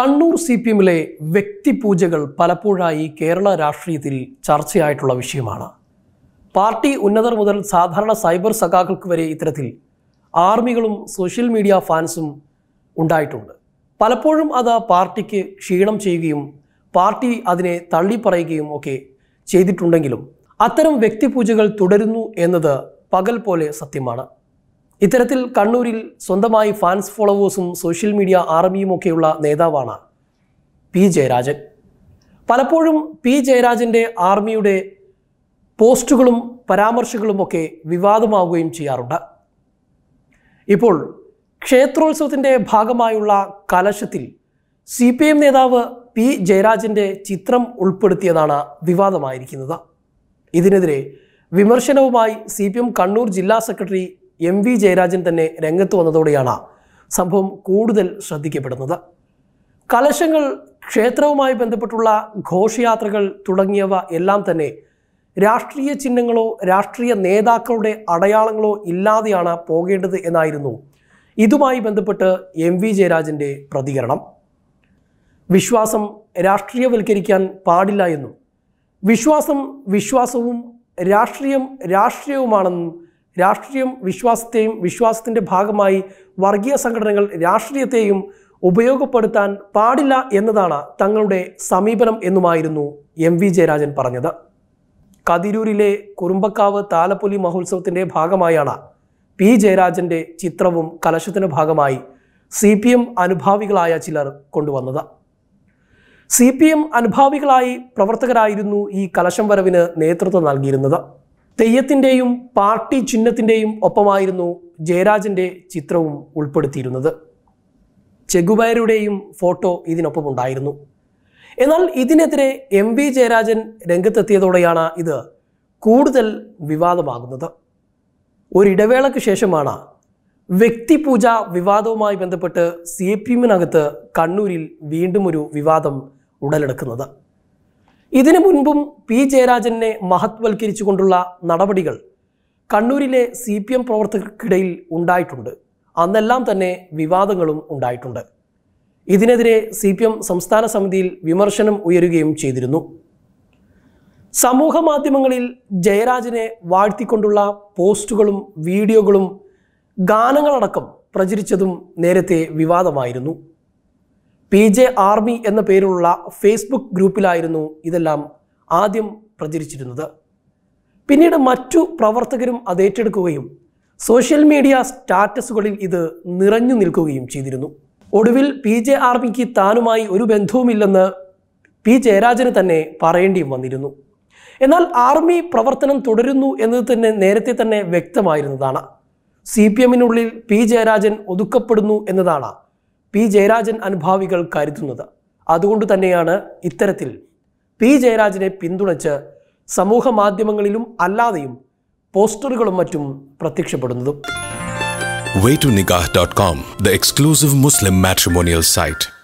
Kannur C P എമ്മിലെ വ്യക്തിപൂജകൾ പലപ്പോഴായി കേരള രാഷ്ട്രീയത്തിൽ ചർച്ചയായിട്ടുള്ള വിഷയമാണ് പാർട്ടി ഉന്നതർ മുതൽ സാധാരണ സൈബർ സഖാക്കൾക്ക് വരെ ഇത്തരത്തിൽ ആർമികളും സോഷ്യൽ മീഡിയ ഫാൻസും ഉണ്ടായിട്ടുണ്ട് പലപ്പോഴും അത് പാർട്ടിക്ക് ക്ഷീണം ചെയ്യുകയും പാർട്ടി അതിനെ തള്ളിപ്പറയുകയും ഒക്കെ ചെയ്തിട്ടുണ്ടെങ്കിലും അത്തരം വ്യക്തിപൂജകൾ തുടരുന്നു എന്നത് പകൽ പോലെ സത്യമാണ് ഇത്തരത്തിൽ കണ്ണൂരിൽ സ്വന്തമായി ഫാൻസ് ഫോളോവേഴ്സും സോഷ്യൽ മീഡിയ ആർമിയും ഒക്കെയുള്ള നേതാവാണ് പി ജയരാജൻ പലപ്പോഴും പി ജയരാജൻ്റെ ആർമിയുടെ പോസ്റ്റുകളും പരാമർശങ്ങളുമൊക്കെ വിവാദമാവുകയും ചെയ്യാറുണ്ട് ഇപ്പോൾ ക്ഷേത്രോത്സവത്തിൻ്റെ ഭാഗമായുള്ള കലശത്തിൽ സി പി എം നേതാവ് പി ജയരാജൻ്റെ ചിത്രം ഉൾപ്പെടുത്തിയതാണ് വിവാദമായിരിക്കുന്നത് ഇതിനെതിരെ വിമർശനവുമായി സി പി എം കണ്ണൂർ ജില്ലാ സെക്രട്ടറി എം വി ജയരാജൻ തന്നെ രംഗത്ത് വന്നതോടെയാണ് സംഭവം കൂടുതൽ ശ്രദ്ധിക്കപ്പെടുന്നത് കലശങ്ങൾ ക്ഷേത്രവുമായി ബന്ധപ്പെട്ടുള്ള ഘോഷയാത്രകൾ തുടങ്ങിയവ എല്ലാം തന്നെ രാഷ്ട്രീയ ചിഹ്നങ്ങളോ രാഷ്ട്രീയ നേതാക്കളുടെ അടയാളങ്ങളോ ഇല്ലാതെയാണ് പോകേണ്ടത് എന്നായിരുന്നു ഇതുമായി ബന്ധപ്പെട്ട് എം വി ജയരാജൻ്റെ പ്രതികരണം വിശ്വാസം രാഷ്ട്രീയവൽക്കരിക്കാൻ പാടില്ല എന്നും വിശ്വാസം വിശ്വാസവും രാഷ്ട്രീയം രാഷ്ട്രീയവുമാണെന്നും രാഷ്ട്രീയം വിശ്വാസത്തെയും വിശ്വാസത്തിൻ്റെ ഭാഗമായി വർഗീയ സംഘടനകൾ രാഷ്ട്രീയത്തെയും ഉപയോഗപ്പെടുത്താൻ പാടില്ല എന്നതാണ് തങ്ങളുടെ സമീപനം എന്നുമായിരുന്നു എം വി ജയരാജൻ പറഞ്ഞത് കതിരൂരിലെ കുറുമ്പക്കാവ് താലപ്പൊലി മഹോത്സവത്തിൻ്റെ ഭാഗമായാണ് പി ജയരാജൻ്റെ ചിത്രവും കലശത്തിൻ്റെ ഭാഗമായി സി പി എം അനുഭാവികളായ ചിലർ കൊണ്ടുവന്നത് സി പി എം അനുഭാവികളായി പ്രവർത്തകരായിരുന്നു ഈ കലശം വരവിന് നേതൃത്വം നൽകിയിരുന്നത് തെയ്യത്തിൻ്റെയും പാർട്ടി ചിഹ്നത്തിൻ്റെയും ഒപ്പമായിരുന്നു ജയരാജൻ്റെ ചിത്രവും ഉൾപ്പെടുത്തിയിരുന്നത് ചെഗുബൈരുടെയും ഫോട്ടോ ഇതിനൊപ്പം ഉണ്ടായിരുന്നു എന്നാൽ ഇതിനെതിരെ എം വി ജയരാജൻ രംഗത്തെത്തിയതോടെയാണ് ഇത് കൂടുതൽ വിവാദമാകുന്നത് ഒരിടവേളയ്ക്ക് ശേഷമാണ് വ്യക്തിപൂജ വിവാദവുമായി ബന്ധപ്പെട്ട് സി പി എമ്മിനകത്ത് കണ്ണൂരിൽ വീണ്ടും ഒരു വിവാദം ഉടലെടുക്കുന്നത് ഇതിനു മുൻപും പി ജയരാജനെ മഹത്വൽക്കരിച്ചുകൊണ്ടുള്ള നടപടികൾ കണ്ണൂരിലെ സി പി എം പ്രവർത്തകർക്കിടയിൽ ഉണ്ടായിട്ടുണ്ട് അന്നെല്ലാം തന്നെ വിവാദങ്ങളും ഉണ്ടായിട്ടുണ്ട് ഇതിനെതിരെ സി പി എം സംസ്ഥാന സമിതിയിൽ വിമർശനം ഉയരുകയും ചെയ്തിരുന്നു സമൂഹ മാധ്യമങ്ങളിൽ ജയരാജനെ വാഴ്ത്തിക്കൊണ്ടുള്ള പോസ്റ്റുകളും വീഡിയോകളും ഗാനങ്ങളടക്കം പ്രചരിച്ചതും നേരത്തെ വിവാദമായിരുന്നു പി ജെ ആർമി എന്ന പേരിലുള്ള ഫേസ്ബുക്ക് ഗ്രൂപ്പിലായിരുന്നു ഇതെല്ലാം ആദ്യം പ്രചരിച്ചിരുന്നത് പിന്നീട് മറ്റു പ്രവർത്തകരും അത് ഏറ്റെടുക്കുകയും സോഷ്യൽ മീഡിയ സ്റ്റാറ്റസുകളിൽ ഇത് നിറഞ്ഞു നിൽക്കുകയും ചെയ്തിരുന്നു ഒടുവിൽ പി ജെ ആർമിക്ക് താനുമായി ഒരു ബന്ധവുമില്ലെന്ന് പി ജയരാജന് തന്നെ പറയേണ്ടിയും വന്നിരുന്നു എന്നാൽ ആർമി പ്രവർത്തനം തുടരുന്നു എന്നത് തന്നെ നേരത്തെ തന്നെ വ്യക്തമായിരുന്നതാണ് സി പി എമ്മിനുള്ളിൽ പി ജയരാജൻ ഒതുക്കപ്പെടുന്നു എന്നതാണ് പി ജയരാജൻ അനുഭാവികൾ കരുതുന്നത് അതുകൊണ്ട് തന്നെയാണ് ഇത്തരത്തിൽ പി ജയരാജനെ പിന്തുണച്ച് സമൂഹ മാധ്യമങ്ങളിലും അല്ലാതെയും പോസ്റ്ററുകളും മറ്റും പ്രത്യക്ഷപ്പെടുന്നതും waytonikah.com, the exclusive Muslim matrimonial site.